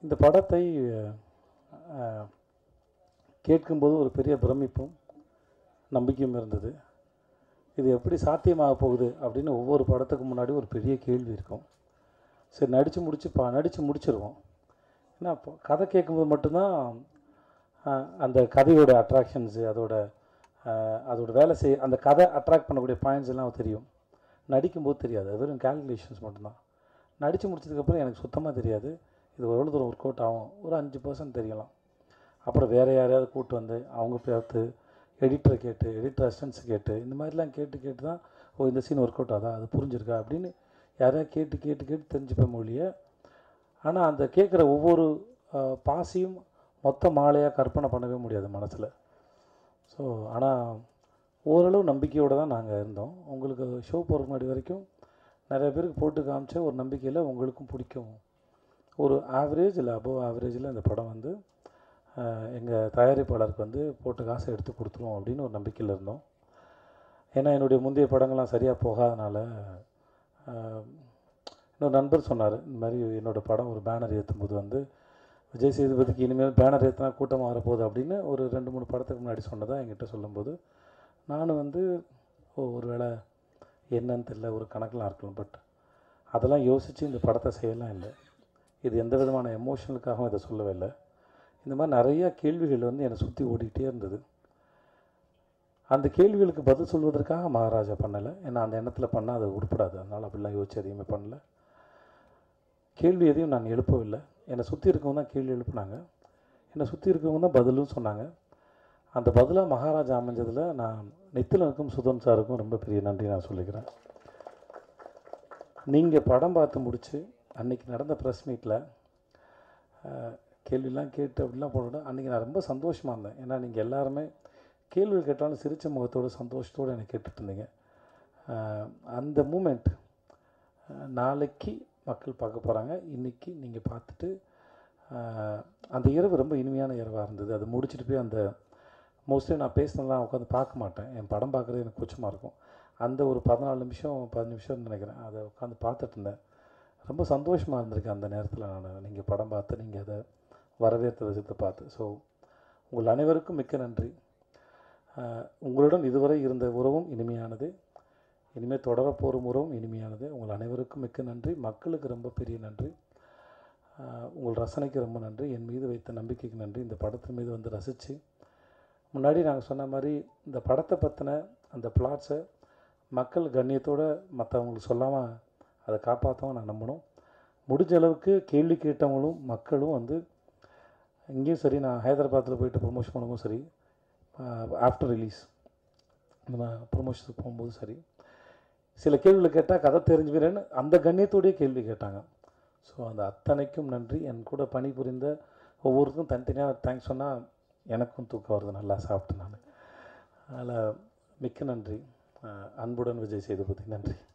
இந்த படத்தை அஹ், கேட்கும்போது ஒரு பெரிய பிரமிப்பும் நம்பிக்கையும் இருந்தது இது எப்படி சாத்தியமாக போகுது அப்படின்னு ஒவ்வொரு படத்துக்கு முன்னாடி ஒரு பெரிய கேள்வி இருக்கும் சரி நடித்து முடிச்சு பா நடித்து முடிச்சிருவோம் ஏன்னா இப்போ கதை கேட்கும்போது மட்டும்தான் அஹ், அந்த கதையோட அட்ராக்ஷன்ஸு அதோட அஹ், அதோட வேலை செய் அந்த கதை அட்ராக்ட் பண்ணக்கூடிய பாயிண்ட்ஸ் எல்லாம் தெரியும் நடிக்கும்போது தெரியாது அது வெறும் கால்குலேஷன்ஸ் மட்டும்தான் நடித்து முடிச்சதுக்கப்புறம் எனக்கு சுத்தமாக தெரியாது இது எவ்வளோ தூரம் ஒர்க் அவுட் ஆகும் ஒரு அஞ்சு பர்சன்ட் தெரியலாம் அப்புறம் வேறு யாரையாவது கூட்டு வந்து அவங்க பார்த்து எடிட்டரை கேட்டு எடிட்டர் அசிஸ்டன்ஸ் கேட்டு இந்த மாதிரிலாம் கேட்டு கேட்டு தான் ஓ இந்த சீன் ஒர்க் அவுட் ஆதா அது புரிஞ்சிருக்கா அப்படின்னு யாரையா கேட்டு கேட்டு கேட்டு தெரிஞ்சுப்பேன் மொழிய ஆனால் அந்த கேட்குற ஒவ்வொரு அஹ், பாசியும் மொத்த மாலையாக கற்பனை பண்ணவே முடியாது மனசில் ஸோ ஆனால் ஓரளவு நம்பிக்கையோடு தான் நாங்கள் இருந்தோம் உங்களுக்கு ஷோ போகிறதுக்கு முன்னாடி வரைக்கும் நிறைய பேருக்கு போட்டு காமிச்ச ஒரு நம்பிக்கையில் உங்களுக்கும் பிடிக்கும் ஒரு ஆவரேஜ் இல்லை அபவ் ஆவரேஜில் இந்த படம் வந்து எங்கள் தயாரிப்பாளருக்கு வந்து போட்டு காசை எடுத்து கொடுத்துருவோம் அப்படின்னு ஒரு நம்பிக்கையில் இருந்தோம் ஏன்னா என்னுடைய முந்தைய படங்கள்லாம் சரியாக போகாதனால ஆஹ், இன்னொரு நண்பர் சொன்னார் இந்த மாதிரி என்னோட படம் ஒரு பேனர் ஏற்றும் போது வந்து விஜய் சேதுபதிக்கு இனிமேல் பேனர் ஏற்றினா கூட்டமாக வரப்போகுது அப்படின்னு ஒரு ரெண்டு மூணு படத்துக்கு முன்னாடி சொன்னதாக என்கிட்ட சொல்லும்போது நானும் வந்து ஓ ஒரு வேளை என்னன்னு தெரியல ஒரு கணக்கெலாம் இருக்கலாம் பட் அதெல்லாம் யோசித்து இந்த படத்தை செய்யலாம் இல்லை இது எந்த விதமான எமோஷனலுக்காகவும் இதை சொல்லவே இல்லை இந்த மாதிரி நிறைய கேள்விகள் வந்து என்னை சுற்றி ஓடிக்கிட்டே இருந்தது அந்த கேள்விகளுக்கு பதில் சொல்வதற்காக மகாராஜா பண்ணலை ஏன்னா அந்த எண்ணத்தில் பண்ணால் அது உருப்படாது அதனால் அப்படிலாம் யோசிச்சு எதையுமே பண்ணல கேள்வி எதையும் நான் எழுப்பவில்லை என்னை சுற்றி இருக்கவங்க தான் கேள்வி எழுப்புனாங்க என்னை சுற்றி இருக்கவங்க தான் பதிலும் சொன்னாங்க அந்த பதிலாக மகாராஜா அமைஞ்சதில் நான் நித்திலனுக்கும் சுதன் சாருக்கும் ரொம்ப பெரிய நன்றி நான் சொல்லிக்கிறேன் நீங்கள் படம் பார்த்து முடித்து அன்னைக்கு நடந்த ப்ரெஸ் மீட்டில் கேள்விலாம் கேட்டு அப்படிலாம் போனோட அன்றைக்கி நான் ரொம்ப சந்தோஷமாக இருந்தேன் ஏன்னா நீங்கள் எல்லாருமே கேள்வி கேட்டாலும் சிரிச்ச முகத்தோட சந்தோஷத்தோடு எனக்கு கேட்டுட்டு இருந்தீங்க அஹ், அந்த மூமெண்ட் நாளைக்கு மக்கள் பார்க்க போகிறாங்க இன்றைக்கி நீங்கள் பார்த்துட்டு அஹ், அந்த இரவு ரொம்ப இனிமையான இரவாக இருந்தது அது முடிச்சுட்டு போய் அந்த மோஸ்ட்லி நான் பேசினதெல்லாம் உட்காந்து பார்க்க மாட்டேன் என் படம் பார்க்குறது எனக்கு கூச்சமாக இருக்கும் அந்த ஒரு பதினாலு நிமிஷம் பதினஞ்சு நிமிஷம் நினைக்கிறேன் அதை உட்காந்து பார்த்துட்டு இருந்தேன் ரொம்ப சந்தோஷமாக இருந்திருக்கேன் அந்த நேரத்தில் நான் நீங்கள் படம் பார்த்து நீங்கள் அதை வரவேற்ற விதத்தை பார்த்து ஸோ உங்கள் அனைவருக்கும் மிக்க நன்றி ஆஹ் உங்களுடன் இதுவரை இருந்த உறவும் இனிமையானது இனிமேல் தொடரப்போகும் உறவும் இனிமையானது உங்கள் அனைவருக்கும் மிக்க நன்றி மக்களுக்கு ரொம்ப பெரிய நன்றி ஆஹ் உங்கள் ரசனைக்கு ரொம்ப நன்றி என் மீது வைத்த நம்பிக்கைக்கு நன்றி இந்த படத்தின் மீது வந்து ரசித்து முன்னாடி நாங்கள் சொன்ன மாதிரி இந்த படத்தை பற்றின அந்த பிளாட்ஸை மக்கள் கண்ணியத்தோடு மற்றவங்களுக்கு சொல்லாமல் அதை காப்பாற்றவும் நான் நம்பணும் முடிஞ்ச அளவுக்கு கேள்வி கேட்டவங்களும் மக்களும் வந்து இங்கேயும் சரி நான் ஹைதராபாத்தில் போயிட்டு ப்ரொமோஷன் பண்ணும்போது சரி ஆஃப்டர் ரிலீஸ் நம்ம ப்ரொமோஷனுக்கு போகும்போது சரி சில கேள்விகளை கேட்டால் கதை தெரிஞ்சுக்கிறேன்னு அந்த கண்ணியத்தோடயே கேள்வி கேட்டாங்க ஸோ அந்த அத்தனைக்கும் நன்றி என் கூட பணிபுரிந்த ஒவ்வொருத்தருக்கும் தனித்தனியாக தேங்க்ஸ் சொன்னால் எனக்கும் தூக்கம் வருது நல்லா சாப்பிட்டு நான் அதில் மிக்க நன்றி அஹ் அன்புடன் விஜய் சேதுபதி நன்றி